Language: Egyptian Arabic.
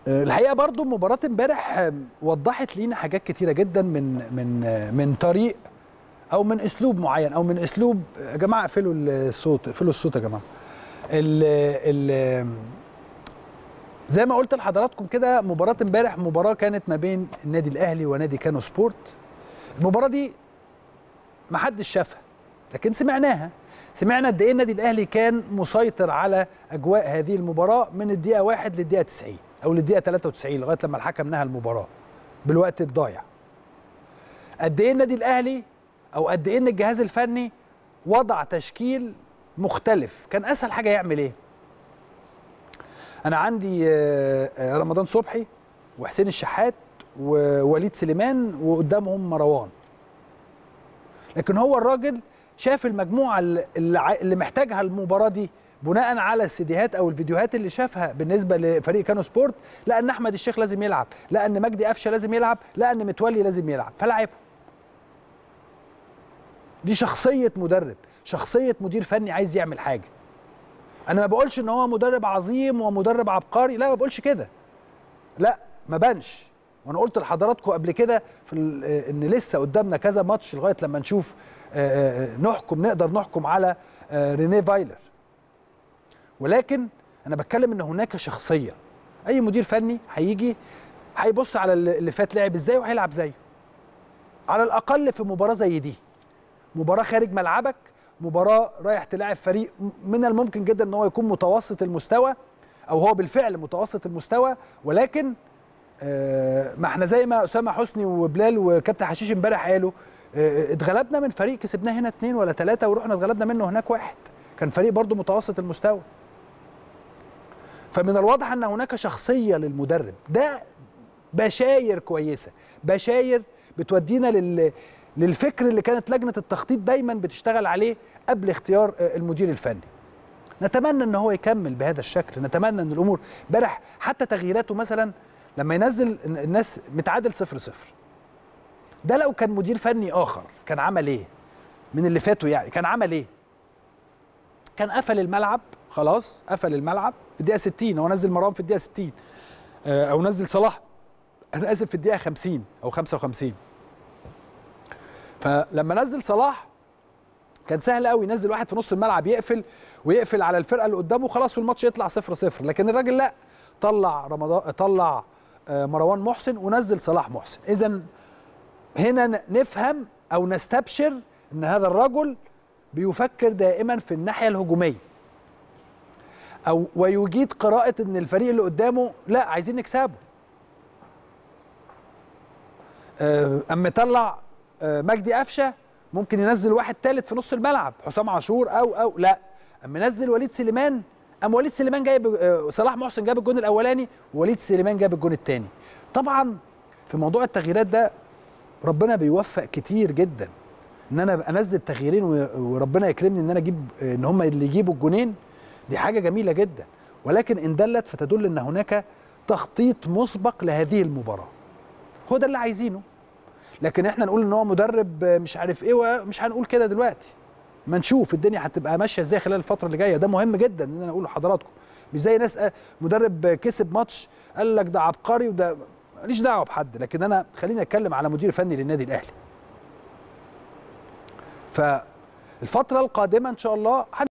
الحقيقه برضو مباراه امبارح وضحت لينا حاجات كتيره جدا من من من طريق او من اسلوب معين او من اسلوب يا جماعه اقفلوا الصوت اقفلوا الصوت يا جماعه ال ال زي ما قلت لحضراتكم كده مباراه امبارح مباراه كانت ما بين النادي الاهلي ونادي كانو سبورت المباراه دي ما حدش شافها لكن سمعناها سمعنا قد ايه النادي الاهلي كان مسيطر على اجواء هذه المباراه من الدقيقه 1 للدقيقه 90 او للدقيقه 93 لغايه لما الحكم نهى المباراه بالوقت الضايع قد ايه النادي الاهلي او قد ايه ان الجهاز الفني وضع تشكيل مختلف كان اسهل حاجه يعمل ايه انا عندي رمضان صبحي وحسين الشحات ووليد سليمان وقدامهم مروان لكن هو الراجل شاف المجموعه اللي محتاجها المباراه دي بناء على السيديهات او الفيديوهات اللي شافها بالنسبه لفريق كانو سبورت لقى ان احمد الشيخ لازم يلعب لقى ان مجدي قفشه لازم يلعب لقى ان متولي لازم يلعب فلعبهم دي شخصيه مدرب شخصيه مدير فني عايز يعمل حاجه انا ما بقولش ان هو مدرب عظيم ومدرب عبقري لا ما بقولش كده لا ما بانش وانا قلت لحضراتكم قبل كده في ان لسه قدامنا كذا ماتش لغايه لما نشوف نحكم نقدر نحكم على رينيه فايلر ولكن انا بتكلم ان هناك شخصيه اي مدير فني هيجي هيبص على اللي فات لعب ازاي وهيلعب زيه على الاقل في مباراه زي دي مباراه خارج ملعبك مباراه رايح تلاعب فريق من الممكن جدا ان هو يكون متوسط المستوى او هو بالفعل متوسط المستوى ولكن آه ما احنا زي ما اسامه حسني وبلال وكابتن حشيش امبارح قالوا آه اتغلبنا من فريق كسبناه هنا اثنين ولا ثلاثه ورحنا اتغلبنا منه هناك واحد كان فريق برضه متوسط المستوى فمن الواضح ان هناك شخصيه للمدرب ده بشاير كويسه بشاير بتودينا لل للفكر اللي كانت لجنه التخطيط دايما بتشتغل عليه قبل اختيار المدير الفني نتمنى ان هو يكمل بهذا الشكل نتمنى ان الامور امبارح حتى تغييراته مثلا لما ينزل الناس متعادل صفر صفر ده لو كان مدير فني اخر كان عمل ايه من اللي فاتوا يعني كان عمل ايه كان قفل الملعب خلاص قفل الملعب في الدقيقه 60 هو نزل مروان في الدقيقه 60 او نزل صلاح انا اسف في الدقيقه 50 او 55 فلما نزل صلاح كان سهل قوي ينزل واحد في نص الملعب يقفل ويقفل على الفرقه اللي قدامه خلاص والماتش يطلع صفر صفر لكن الراجل لا طلع رمضان طلع مروان محسن ونزل صلاح محسن اذا هنا نفهم او نستبشر ان هذا الرجل بيفكر دائما في الناحيه الهجوميه او ويجيد قراءه ان الفريق اللي قدامه لا عايزين نكسبه اما طلع مجدي قفشه ممكن ينزل واحد ثالث في نص الملعب حسام عاشور او او لا اما نزل وليد سليمان ام وليد سليمان جايب صلاح محسن جاب الجون الاولاني ووليد سليمان جاب الجون الثاني طبعا في موضوع التغييرات ده ربنا بيوفق كتير جدا ان انا انزل تغييرين وربنا يكرمني ان انا اجيب ان هم اللي يجيبوا الجونين دي حاجه جميله جدا ولكن ان دلت فتدل ان هناك تخطيط مسبق لهذه المباراه هو ده اللي عايزينه لكن احنا نقول ان هو مدرب مش عارف ايه ومش هنقول كده دلوقتي ما نشوف الدنيا هتبقى ماشيه ازاي خلال الفتره اللي جايه ده مهم جدا ان انا اقول لحضراتكم مش زي ناس مدرب كسب ماتش قال لك ده عبقري وده ماليش دعوه بحد لكن انا خليني اتكلم على مدير فني للنادي الاهلي فالفتره القادمه ان شاء الله